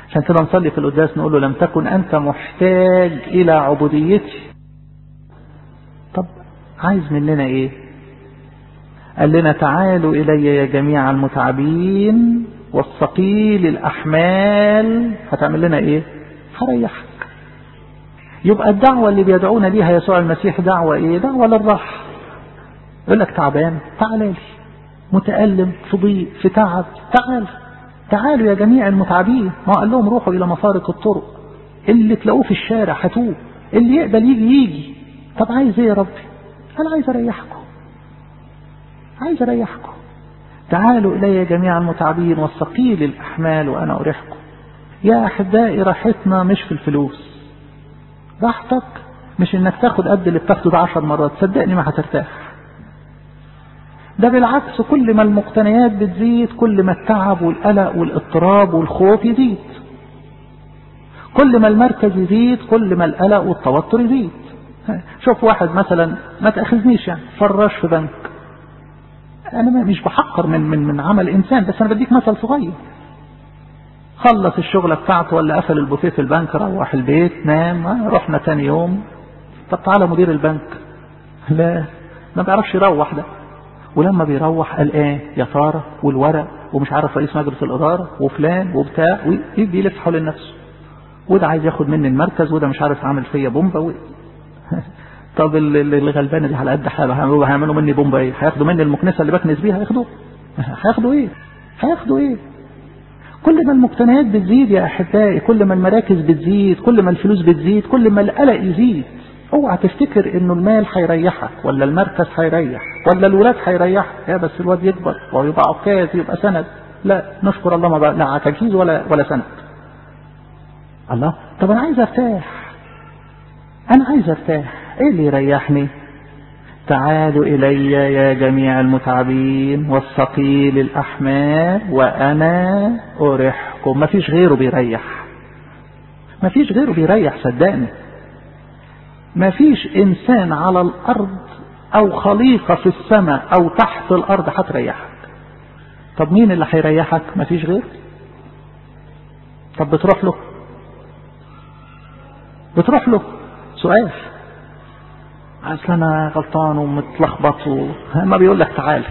A: عشان كده نصلي في القداس نقول له لم تكن أنت محتاج إلى عبوديتي طب عايز مننا إيه قال لنا تعالوا إلي يا جميع المتعبين والثقيل الأحمال هتعمل لنا إيه هريحك يبقى الدعوة اللي بيدعونا بيها يسوع المسيح دعوة إيه دعوة للراحة يقول لك تعبان تعال لي متألم في ضيق في تعب تعال تعالوا يا جميع المتعبين ما قال لهم روحوا إلى مفارق الطرق اللي تلاقوه في الشارع هاتوه اللي يقبل يجي يجي طب عايز ايه يا ربي انا عايز اريحكم عايز اريحكم تعالوا الي جميع المتعبين والثقيل الاحمال وانا اريحكم يا احبائي راحتنا مش في الفلوس راحتك مش انك تاخد قد اللي بتاخده ده عشر مرات صدقني ما هترتاح ده بالعكس كل ما المقتنيات بتزيد كل ما التعب والقلق والاضطراب والخوف يزيد كل ما المركز يزيد كل ما القلق والتوتر يزيد شوف واحد مثلا ما تأخذنيش يعني فراش في بنك انا مش بحقر من من من عمل انسان بس انا بديك مثل صغير خلص الشغلة بتاعته ولا قفل البوفيه في البنك روح البيت نام رحنا تاني يوم طب تعالى مدير البنك لا ما بيعرفش يروح ده ولما بيروح قلقان يا ترى والورق ومش عارف رئيس مجلس الإدارة وفلان وبتاع ويبدي يلف حول نفسه وده عايز ياخد مني المركز وده مش عارف عامل فيا بومبا و... طب الغلبانه دي على قد حالها هيعملوا مني بومبا ايه؟ هياخدوا مني المكنسه اللي بكنس بيها هياخدوه هياخدوا ايه؟ هياخدوا ايه؟ كل ما المقتنيات بتزيد يا احبائي كل ما المراكز بتزيد كل ما الفلوس بتزيد كل ما القلق يزيد اوعى تفتكر انه المال هيريحك ولا المركز هيريح ولا الولاد هيريحك يا بس الواد يكبر ويبقى عكاز يبقى سند لا نشكر الله ما بقى لا عكاكيز ولا ولا سند الله طب انا عايز ارتاح انا عايز ارتاح ايه اللي يريحني تعالوا الي يا جميع المتعبين والثقيل الاحمال وانا اريحكم ما فيش غيره بيريح ما فيش غيره بيريح صدقني ما فيش انسان على الارض او خليقة في السماء او تحت الارض هتريحك طب مين اللي هيريحك ما فيش غير طب بتروح له بتروح له سؤال اصل انا غلطان ومتلخبط و... ما بيقول لك تعالى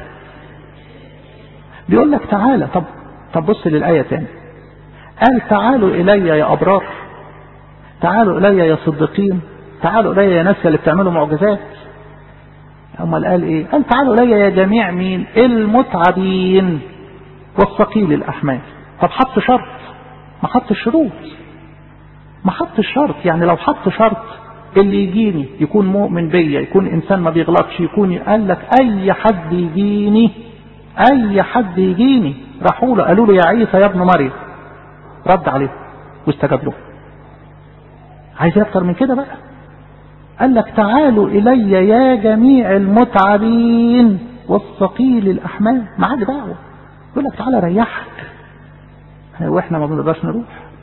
A: بيقول لك تعالى طب طب بص للآية تاني قال تعالوا إلي يا أبرار تعالوا إلي يا صديقين تعالوا إلي يا ناس اللي بتعملوا معجزات أمال قال إيه قال تعالوا إلي يا جميع مين المتعبين والثقيل الأحمال طب حط شرط ما حط الشروط ما حط الشرط يعني لو حط شرط اللي يجيني يكون مؤمن بيا يكون انسان ما بيغلطش يكون قال لك اي حد يجيني اي حد يجيني راحوا له قالوا له يا عيسى يا ابن مريم رد عليه واستجاب له عايز اكتر من كده بقى قال لك تعالوا الي يا جميع المتعبين والثقيل الاحمال معاك دعوه يقول لك تعالى ريحك واحنا ما بنقدرش نروح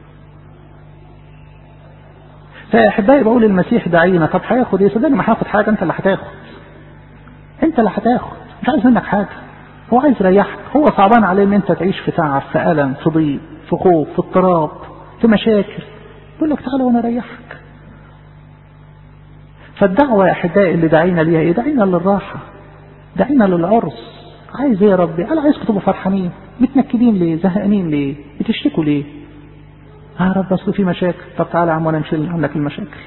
A: فيا احبائي بقول المسيح دعينا طب هياخد ايه صدقني ما هاخد حاجه انت اللي هتاخد انت اللي هتاخد مش عايز منك حاجه هو عايز يريحك هو صعبان عليه ان انت تعيش في تعب في الم في ضيق في خوف في اضطراب في مشاكل يقول لك تعالى وانا اريحك فالدعوه يا احبائي اللي دعينا ليها ايه دعينا للراحه دعينا للعرس عايز ايه يا ربي انا عايزكم تبقوا فرحانين متنكدين ليه زهقانين ليه بتشتكوا ليه يا رب اصل في مشاكل طب تعالى يا عم وانا نشيل عنك المشاكل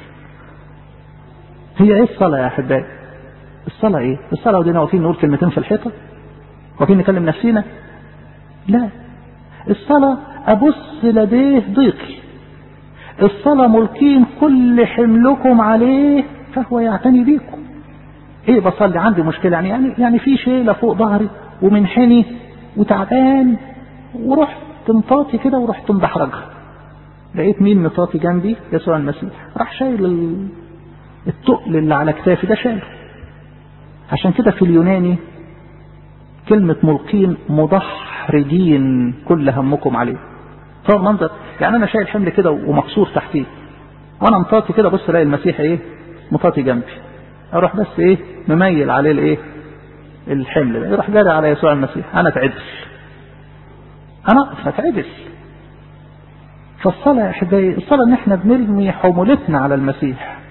A: هي ايه الصلاة يا احبائي الصلاة ايه الصلاة ودينا واقفين نقول كلمتين في الحيطة واقفين نكلم نفسينا لا الصلاة ابص لديه ضيقي الصلاة ملكين كل حملكم عليه فهو يعتني بيكم ايه بصلي عندي مشكلة يعني يعني, يعني في شيلة فوق ظهري ومنحني وتعبان ورحت مطاطي كده ورحت مدحرجها لقيت مين مطاطي جنبي يسوع المسيح راح شايل التقل اللي على كتافي ده شايله عشان كده في اليوناني كلمة ملقين مدحرجين كل همكم عليه فهو منظر يعني انا شايل حمل كده ومكسور تحتيه وانا مطاطي كده بص الاقي المسيح ايه مطاطي جنبي اروح بس ايه مميل عليه الايه الحمل ده يروح جاري على يسوع المسيح انا اتعدل انا اتعدل فالصلاة يا أحبائي الصلاة إن إحنا بنرمي حمولتنا على المسيح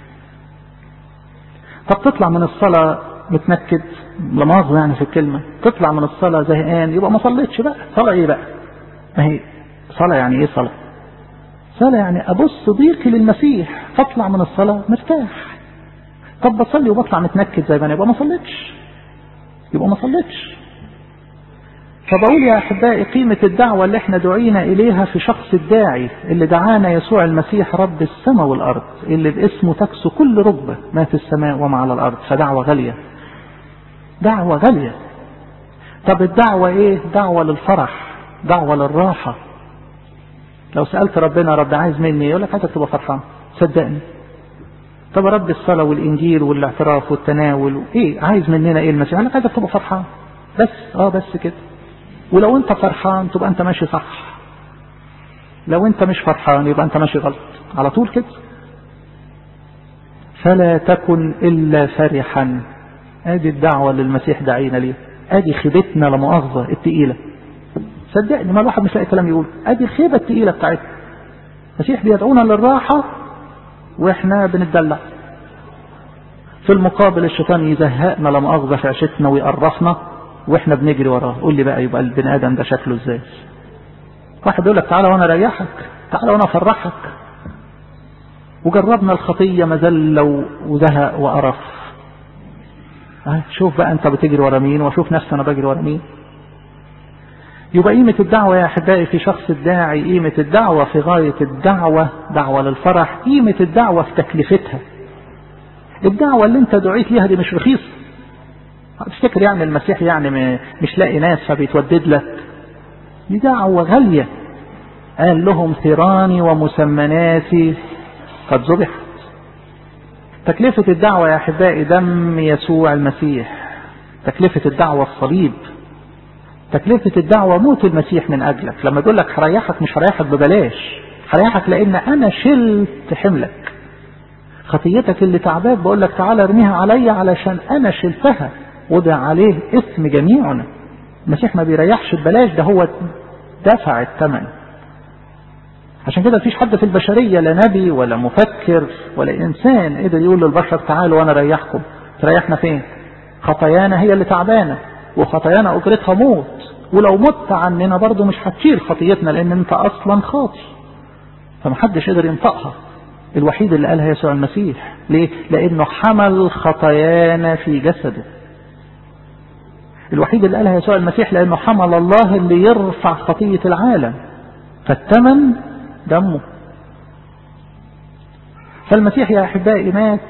A: طب تطلع من الصلاة متنكد لمؤاخذة يعني في الكلمة تطلع من الصلاة زهقان يبقى ما صليتش بقى صلاة إيه بقى؟ ما هي صلاة يعني إيه صلاة؟ صلاة يعني أبص ضيقي للمسيح فاطلع من الصلاة مرتاح طب بصلي وبطلع متنكد زي ما أنا يبقى ما صليتش يبقى ما صليتش فبقول يا أحبائي قيمة الدعوة اللي احنا دعينا إليها في شخص الداعي اللي دعانا يسوع المسيح رب السماء والأرض اللي باسمه تكسو كل ركبة ما في السماء وما على الأرض فدعوة غالية دعوة غالية طب الدعوة ايه دعوة للفرح دعوة للراحة لو سألت ربنا رب عايز مني يقول لك عايزك تبقى فرحان صدقني طب رب الصلاة والإنجيل والاعتراف والتناول ايه عايز مننا ايه المسيح يقول لك عايزك تبقى فرحان بس اه بس كده ولو انت فرحان تبقى انت ماشي صح لو انت مش فرحان يبقى انت ماشي غلط على طول كده فلا تكن الا فرحا ادي الدعوة اللي المسيح دعينا ليه ادي خيبتنا لمؤاخذة التقيلة صدقني ما الواحد مش لاقي كلام يقول ادي الخيبة التقيلة بتاعتنا المسيح بيدعونا للراحة واحنا بنتدلع في المقابل الشيطان يزهقنا لمؤاخذة في عشتنا ويقرفنا واحنا بنجري وراه قول لي بقى يبقى البني ادم ده شكله ازاي واحد يقول لك تعالى وانا اريحك تعالى وانا افرحك وجربنا الخطيه مذله وزهق وقرف شوف بقى انت بتجري ورا مين واشوف نفسي انا بجري ورا مين يبقى قيمة الدعوة يا أحبائي في شخص الداعي قيمة الدعوة في غاية الدعوة دعوة للفرح قيمة الدعوة في تكلفتها الدعوة اللي انت دعيت ليها دي مش رخيصة تفتكر يعني المسيح يعني مش لاقي ناس فبيتودد لك دي دعوة غالية قال لهم ثيراني ومسمناتي قد ذبحت تكلفة الدعوة يا أحبائي دم يسوع المسيح تكلفة الدعوة الصليب تكلفة الدعوة موت المسيح من أجلك لما يقول لك هريحك مش هريحك ببلاش هريحك لأن أنا شلت حملك خطيتك اللي تعباك بقول لك تعالى ارميها عليا علشان أنا شلتها وضع عليه اسم جميعنا المسيح ما بيريحش ببلاش ده هو دفع الثمن عشان كده مفيش حد في البشرية لا نبي ولا مفكر ولا إنسان قدر يقول للبشر تعالوا وأنا أريحكم تريحنا فين خطايانا هي اللي تعبانة وخطايانا أجرتها موت ولو مت عننا برضه مش هتشيل خطيتنا لأن أنت أصلا خاطي فمحدش قدر ينطقها الوحيد اللي قالها يسوع المسيح ليه؟ لأنه حمل خطايانا في جسده الوحيد اللي قالها يسوع المسيح لأنه حمل الله اللي يرفع خطية العالم فالثمن دمه فالمسيح يا أحبائي مات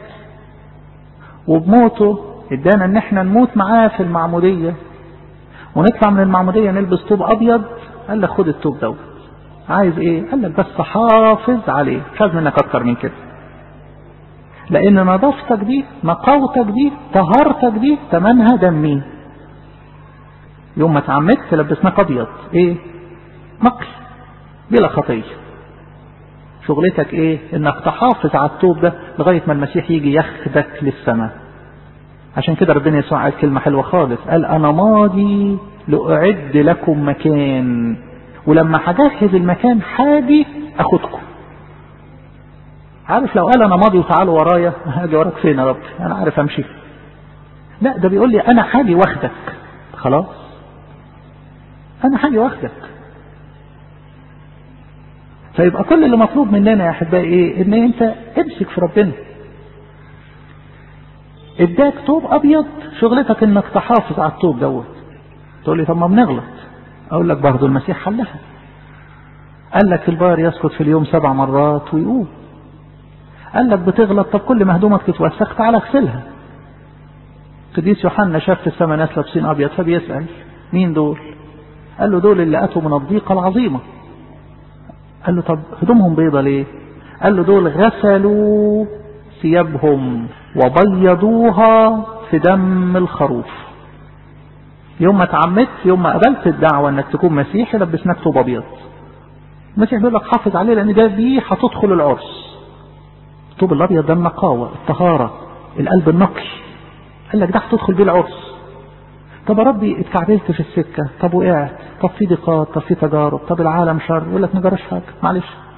A: وبموته ادانا ان احنا نموت معاه في المعمودية ونطلع من المعمودية نلبس طوب ابيض قال لك خد الطوب دوت عايز ايه قال لك بس حافظ عليه مش عايز منك اكتر من كده لان نظافتك دي نقاوتك دي طهارتك دي تمنها دمي يوم ما اتعمدت لبسناك ابيض ايه نقي بلا خطيه شغلتك ايه انك تحافظ على الطوب ده لغايه ما المسيح يجي ياخدك للسماء عشان كده ربنا يسوع قال كلمه حلوه خالص قال انا ماضي لاعد لكم مكان ولما هجهز المكان حاجي اخدكم عارف لو قال انا ماضي وتعالوا ورايا هاجي وراك فين يا رب انا عارف امشي لا ده بيقول لي انا حاجي واخدك خلاص انا حاجي واخدك فيبقى كل اللي مطلوب مننا يا احبائي ايه ان انت امسك في ربنا اداك طوب ابيض شغلتك انك تحافظ على الطوب دوت تقول لي طب ما بنغلط اقول لك برضه المسيح حلها قال لك البار يسقط في اليوم سبع مرات ويقوم قال لك بتغلط طب كل ما هدومك تتوسخ تعالى اغسلها قديس يوحنا شاف في السماء ناس لابسين ابيض فبيسال مين دول قال له دول اللي اتوا من الضيقه العظيمه قال له طب هدومهم بيضة ليه قال له دول غسلوا ثيابهم وبيضوها في دم الخروف يوم ما اتعمدت يوم ما قبلت الدعوة انك تكون مسيحي لبسناك طوب ابيض المسيح بيقول لك حافظ عليه لان ده دي هتدخل العرس الطوب الابيض ده النقاوة الطهارة القلب النقي قال لك ده هتدخل بيه العرس طب يا ربي اتكعبلت في السكة طب وقعت طب في ضيقات طب في تجارب طب العالم شر يقول لك ما جراش حاجة معلش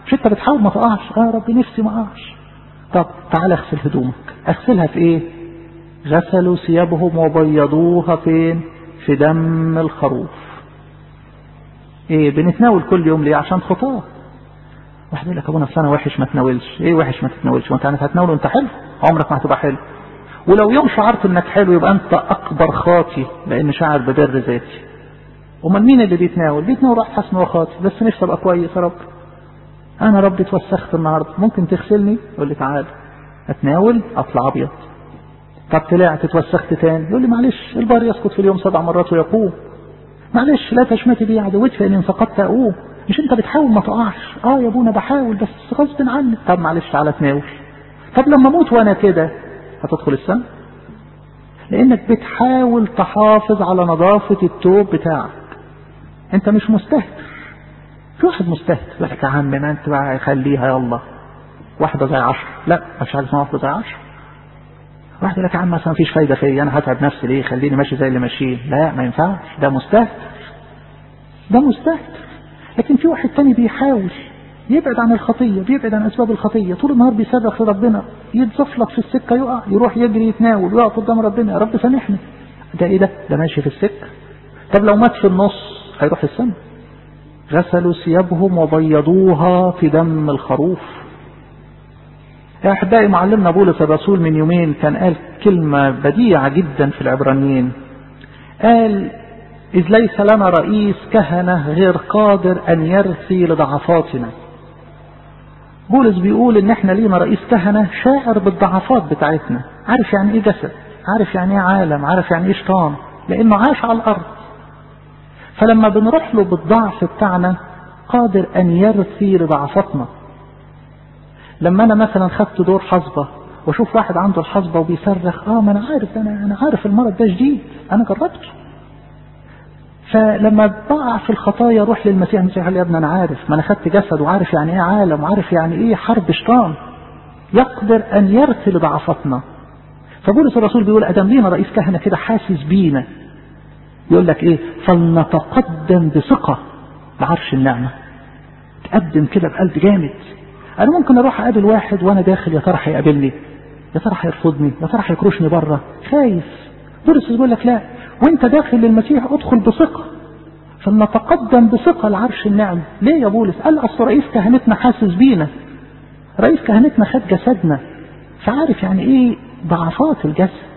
A: مش انت بتحاول ما تقعش اه ربي نفسي ما اقعش طب تعال اغسل هدومك اغسلها في ايه غسلوا ثيابهم وبيضوها فين في دم الخروف ايه بنتناول كل يوم ليه عشان خطاه واحد يقول لك ابونا في سنه وحش ما تناولش ايه وحش ما تتناولش وانت يعني هتناول وانت حلو عمرك ما هتبقى حلو ولو يوم شعرت انك حلو يبقى انت اكبر خاطي لان شاعر ببر ذاتي امال مين اللي بيتناول بيتناول واحد حسن وخاطي بس نفسي ابقى كويس يا رب انا ربي اتوسخت النهارده ممكن تغسلني يقول لي تعالى اتناول اطلع ابيض طب طلعت اتوسخت تاني يقول لي معلش البار يسقط في اليوم سبع مرات ويقوم معلش لا تشمتي بي عدوتي فان فقدت اقوم مش انت بتحاول ما تقعش اه يا ابونا بحاول بس غصب عني طب معلش تعالى تناول طب لما اموت وانا كده هتدخل السنة لانك بتحاول تحافظ على نظافة التوب بتاعك انت مش مستهتر في واحد مستهتر يقول لك يا عم ما انت بقى خليها يلا واحدة زي عشر لا مش حاجة اسمها واحدة زي عشر واحد يقول لك يا عم مثلا مفيش فايدة فيا انا هتعب نفسي ليه خليني ماشي زي اللي ماشيين لا ما ينفعش ده مستهتر ده مستهتر لكن في واحد تاني بيحاول يبعد عن الخطية بيبعد عن أسباب الخطية طول النهار بيصرخ لربنا يتزفلط في السكة يقع يروح يجري يتناول ويقع قدام ربنا يا رب سامحني ده ايه ده ده ماشي في السكة طب لو مات في النص هيروح السماء غسلوا ثيابهم وبيضوها في دم الخروف يا أحبائي معلمنا بولس الرسول من يومين كان قال كلمة بديعة جدا في العبرانيين قال إذ ليس لنا رئيس كهنة غير قادر أن يرثي لضعفاتنا بولس بيقول إن إحنا لينا رئيس كهنة شاعر بالضعفات بتاعتنا عارف يعني إيه جسد عارف يعني إيه عالم عارف يعني إيه شيطان لأنه عاش على الأرض فلما بنروح له بالضعف بتاعنا قادر أن يرثي لضعفاتنا لما أنا مثلا خدت دور حصبة واشوف واحد عنده الحصبة وبيصرخ اه ما انا عارف انا انا عارف المرض ده جديد انا جربته فلما بقع في الخطايا روح للمسيح المسيح قال يا ابني انا عارف ما انا خدت جسد وعارف يعني ايه عالم وعارف يعني ايه حرب شيطان يقدر ان يرثي لضعفاتنا فبولس الرسول بيقول ادم لينا رئيس كهنه كده حاسس بينا يقول لك ايه فلنتقدم بثقه لعرش النعمه تقدم كده بقلب جامد انا ممكن اروح اقابل واحد وانا داخل يا ترى هيقابلني يا ترى هيرفضني يا ترى هيكرشني بره خايف بولس بيقول لك لا وانت داخل للمسيح ادخل بثقة فلنتقدم بثقة لعرش النعم ليه يا بولس قال اصل رئيس كهنتنا حاسس بينا رئيس كهنتنا خد جسدنا فعارف يعني ايه ضعفات الجسد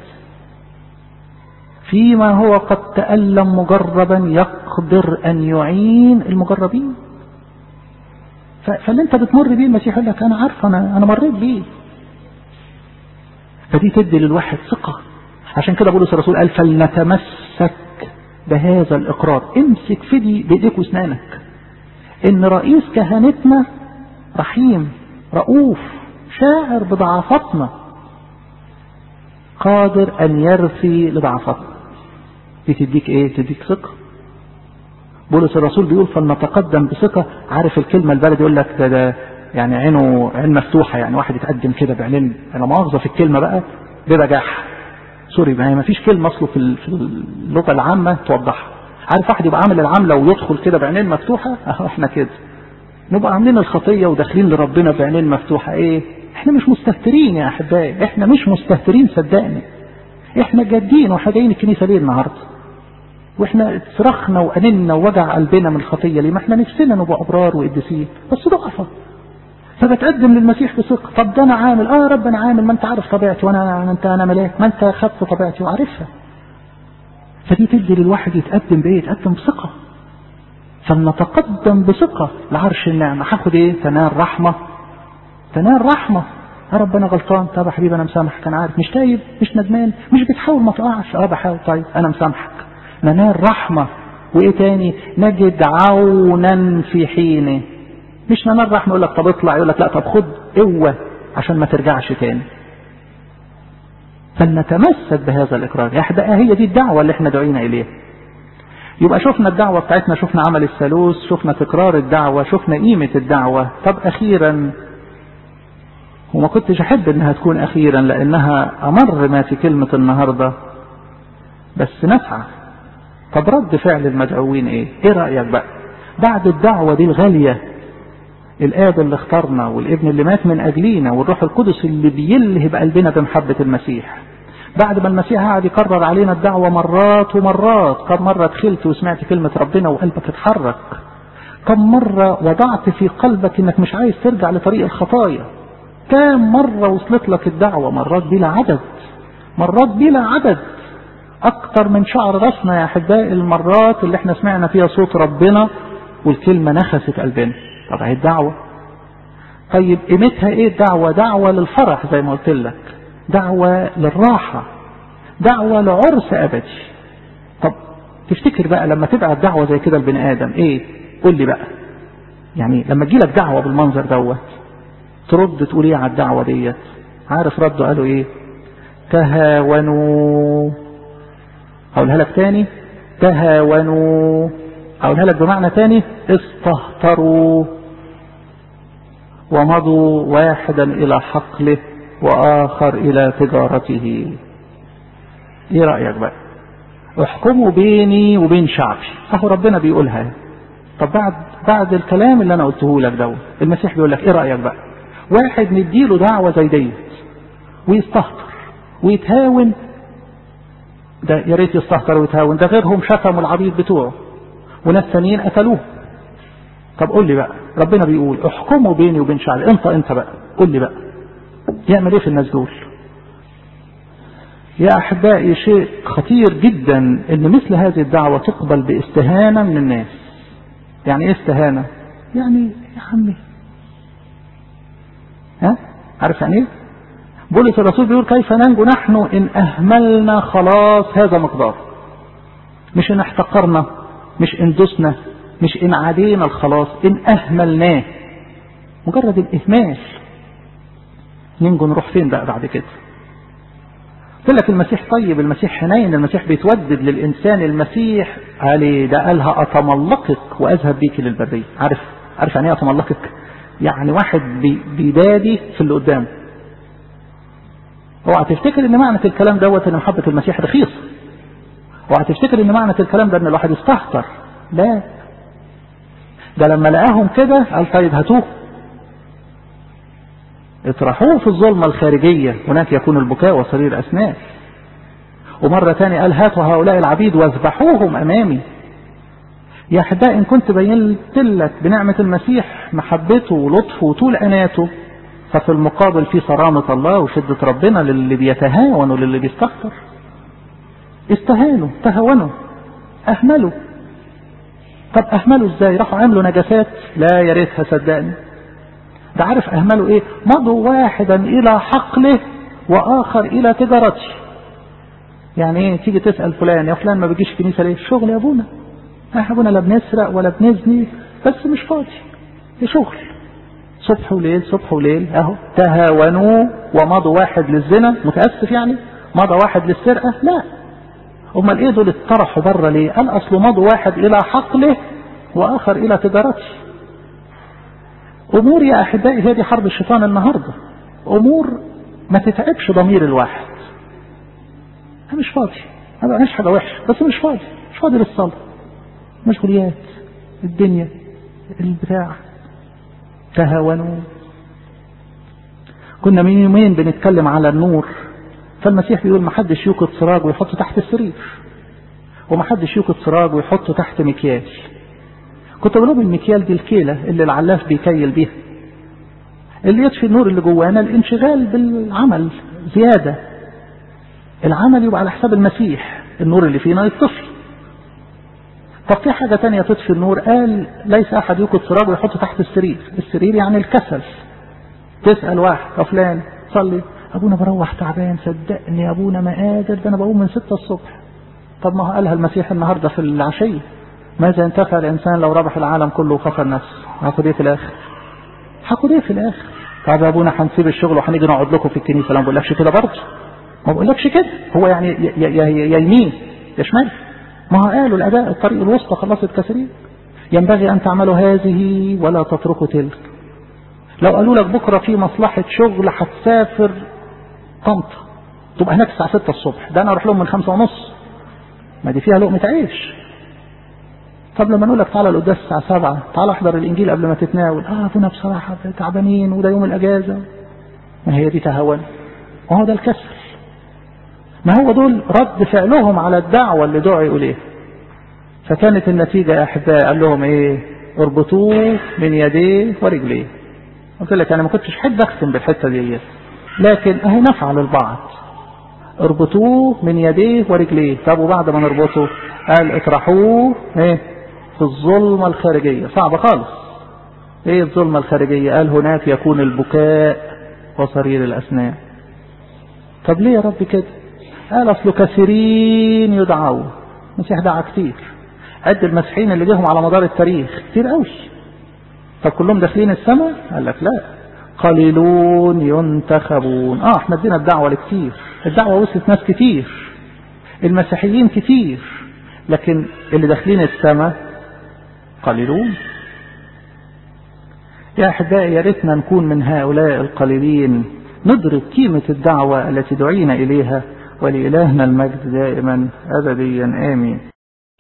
A: فيما هو قد تألم مجربا يقدر ان يعين المجربين فاللي انت بتمر بيه المسيح يقول لك انا عارف انا انا مريت بيه فدي تدي للواحد ثقه عشان كده بولس الرسول قال فلنتمسك بهذا الإقرار امسك فدي بإيديك واسنانك إن رئيس كهنتنا رحيم رؤوف شاعر بضعفاتنا قادر أن يرثي لضعفاتنا دي تديك إيه تديك ثقة بولس الرسول بيقول فلنتقدم بثقة عارف الكلمة البلد يقول لك ده, ده يعني عينه عين مفتوحة يعني واحد يتقدم كده بعينين أنا مؤاخذة في الكلمة بقى ببجاح سوري ما هي ما فيش كلمة أصله في في اللغة العامة توضحها عارف واحد يبقى عامل العاملة ويدخل كده بعينين مفتوحة اهو احنا كده نبقى عاملين الخطية وداخلين لربنا بعينين مفتوحة ايه احنا مش مستهترين يا احبائي احنا مش مستهترين صدقني احنا جادين واحنا جايين الكنيسة ليه النهاردة واحنا صرخنا وأننا ووجع قلبنا من الخطية ليه ما احنا نفسنا نبقى أبرار وقديسين بس ضعفة فبتقدم للمسيح بثقة طب ده انا عامل اه يا رب انا عامل ما انت عارف طبيعتي وانا انت انا ملاك ما انت خدت طبيعتي وعارفها فدي تدي للواحد يتقدم بايه يتقدم بثقة فلنتقدم بثقة لعرش النعمة هاخد ايه تنال رحمة تنال رحمة يا رب انا غلطان طب يا حبيبي انا مسامحك انا عارف مش تايب مش ندمان مش بتحاول ما تقعش اه بحاول طيب انا مسامحك ننال رحمة وايه تاني نجد عونا في حينه مش ننال رحمة يقول لك طب اطلع يقول لك لا طب خد قوة عشان ما ترجعش تاني فلنتمسك بهذا الإقرار يا أحبائي هي دي الدعوة اللي احنا دعينا إليها يبقى شفنا الدعوة بتاعتنا شفنا عمل الثالوث شفنا تكرار الدعوة شفنا قيمة الدعوة طب أخيرا وما كنتش أحب إنها تكون أخيرا لأنها أمر ما في كلمة النهاردة بس نسعى طب رد فعل المدعوين إيه؟ إيه رأيك بقى؟ بعد الدعوة دي الغالية الآب اللي اختارنا والابن اللي مات من أجلينا والروح القدس اللي بيلهب قلبنا بمحبة المسيح بعد ما المسيح قعد يكرر علينا الدعوة مرات ومرات كم مرة دخلت وسمعت كلمة ربنا وقلبك اتحرك كم مرة وضعت في قلبك انك مش عايز ترجع لطريق الخطايا كم مرة وصلت لك الدعوة مرات بلا عدد مرات بلا عدد اكتر من شعر راسنا يا احبائي المرات اللي احنا سمعنا فيها صوت ربنا والكلمة نخست قلبنا طب هي الدعوة طيب قيمتها ايه الدعوة دعوة للفرح زي ما قلت لك دعوة للراحة دعوة لعرس ابدي طب تفتكر بقى لما تبقى الدعوة زي كده البني ادم ايه قول لي بقى يعني لما تجيلك دعوة بالمنظر دوت ترد تقول ايه على الدعوة ديت عارف ردوا قالوا ايه تهاونوا اقولها لك تاني تهاونوا اقولها لك بمعنى تاني استهتروا ومضوا واحدا الى حقله واخر الى تجارته ايه رأيك بقى احكموا بيني وبين شعبي اهو ربنا بيقولها طب بعد بعد الكلام اللي انا قلته لك دوت المسيح بيقول لك ايه رايك بقى واحد نديله دعوه زي ديت ويستهتر ويتهاون ده يا ريت يستهتر ويتهاون ده غيرهم شتموا العبيد بتوعه وناس ثانيين قتلوه طب قول لي بقى ربنا بيقول احكموا بيني وبين شعبي انت انت بقى قول لي بقى يعمل ايه في الناس دول يا احبائي شيء خطير جدا ان مثل هذه الدعوه تقبل باستهانه من الناس يعني ايه استهانة يعني يا عمي ها عارف يعني ايه بولس الرسول بيقول كيف ننجو نحن ان اهملنا خلاص هذا مقدار مش ان احتقرنا مش ان دسنا مش ان عادينا الخلاص ان اهملناه مجرد الاهمال ننجو نروح فين بقى بعد كده قلت لك المسيح طيب المسيح حنين المسيح بيتودد للإنسان المسيح عليه ده قالها أتملقك وأذهب بيك للبرية عارف عارف يعني ايه أتملقك يعني واحد بيبادي في اللي قدامه اوعى تفتكر ان معنى الكلام دوت ان محبة المسيح رخيصة اوعى تفتكر ان معنى الكلام ده ان الواحد يستهتر لا ده لما لقاهم كده قال طيب هاتوه اطرحوه في الظلمة الخارجية هناك يكون البكاء وصرير أسنان ومرة تانية قال هاتوا هؤلاء العبيد واذبحوهم أمامي يا أحبائي إن كنت بينت لك بنعمة المسيح محبته ولطفه وطول أناته ففي المقابل في صرامة الله وشدة ربنا للي بيتهاون وللي بيستغفر استهانوا تهاونوا أهملوا طب أهملوا إزاي راحوا عملوا نجاسات لا يا ريتها صدقني ده عارف أهمله إيه مضوا واحدا إلى حقله وآخر إلى تجارته يعني إيه تيجي تسأل فلان يا فلان ما بيجيش كنيسة ليه شغل يا أبونا يا أبونا لا بنسرق ولا بنزني بس مش فاضي ده شغل صبح وليل صبح وليل أهو تهاونوا ومضوا واحد للزنا متأسف يعني مضى واحد للسرقة لا امال ايه دول اتطرحوا بره ليه قال اصل مضوا واحد الى حقله واخر الى تجارته امور يا احبائي هي دي حرب الشيطان النهارده امور ما تتعبش ضمير الواحد انا مش فاضي ما بعملش حاجه وحشه بس مش فاضي مش فاضي للصلاه مشغوليات الدنيا البتاع تهاونوا كنا من يومين بنتكلم على النور فالمسيح بيقول ما حدش يوقد سراج ويحطه تحت السرير وما حدش يوقد سراج ويحطه تحت مكيال كنت بقول المكيال دي الكيلة اللي العلاف بيكيل بيها اللي يطفي النور اللي جوانا الانشغال بالعمل زيادة العمل يبقى على حساب المسيح النور اللي فينا يطفي طب في حاجة تانية تطفي النور قال ليس أحد يوقد سراج ويحطه تحت السرير السرير يعني الكسل تسأل واحد يا فلان صلي أبونا بروح تعبان صدقني يا أبونا ما قادر ده أنا بقوم من ستة الصبح طب ما هو قالها المسيح النهاردة في العشية ماذا ينتفع الإنسان لو ربح العالم كله وخسر نفسه هاخد إيه في الآخر هاخد إيه في الآخر طب يا أبونا هنسيب الشغل وهنيجي نقعد لكم في الكنيسة لا ما بقولكش كده برضه ما بقولكش كده هو يعني يا, يا, يا يمين يا شمال ما هو قالوا الأداء الطريق الوسطى خلصت كثيرين ينبغي أن تعملوا هذه ولا تتركوا تلك لو قالوا لك بكرة في مصلحة شغل هتسافر طنطا تبقى هناك الساعة 6 الصبح ده أنا أروح لهم من خمسة ونص ما دي فيها لقمة عيش طب لما نقول لك تعالى القداس الساعة 7 تعالى احضر الإنجيل قبل ما تتناول اه ابونا بصراحة تعبانين وده يوم الأجازة ما هي دي تهاون وهو ده الكسل ما هو دول رد فعلهم على الدعوة اللي دعوا إليه فكانت النتيجة يا أحباء قال لهم إيه اربطوه من يديه ورجليه قلت لك أنا ما كنتش حد أختم بالحتة دي لكن أهي نفعل البعض اربطوه من يديه ورجليه طب وبعد ما نربطه قال اطرحوه ايه في الظلمة الخارجية صعبة خالص ايه الظلمة الخارجية قال هناك يكون البكاء وصرير الأسنان طب ليه يا رب كده قال أصل كثيرين يدعوا المسيح دعا كتير قد المسيحيين اللي جيهم على مدار التاريخ كتير قوي طب كلهم داخلين السماء قال لك لا قليلون ينتخبون اه احنا ادينا الدعوة لكتير الدعوة وصلت ناس كتير المسيحيين كتير لكن اللي داخلين السماء قليلون يا احبائي يا ريتنا نكون من هؤلاء القليلين ندرك قيمة الدعوة التي دعينا إليها ولإلهنا المجد دائما أبديا آمين